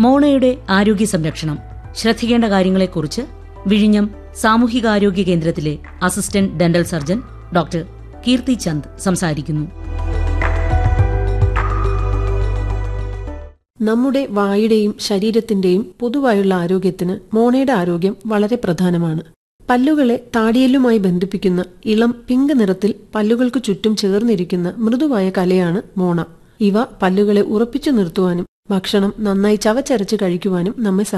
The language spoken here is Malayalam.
മോണയുടെ ആരോഗ്യ സംരക്ഷണം ശ്രദ്ധിക്കേണ്ട കാര്യങ്ങളെക്കുറിച്ച് വിഴിഞ്ഞം സാമൂഹികാരോഗ്യ കേന്ദ്രത്തിലെ assistant dental surgeon doctor Keerthi Chand സംസാരിക്കുന്നു നമ്മുടെ വായുടെയും ശരീരത്തിന്റെയും പൊതുവായുള്ള ആരോഗ്യത്തിന് മോണയുടെ ആരോഗ്യം വളരെ പ്രധാനമാണ് പല്ലുകളെ താടിയല്ലുമായി ബന്ധിപ്പിക്കുന്ന ഇളം പിങ്ക് നിറത്തിൽ പല്ലുകൾക്ക് ചുറ്റും ചേർന്നിരിക്കുന്ന മൃദുവായ കലയാണ് മോണ ഇവ പല്ലുകളെ ഉറപ്പിച്ചു നിർത്തുവാനും ഭക്ഷണം നന്നായി ചവച്ചരച്ച് കഴിക്കുവാനും നമ്മെ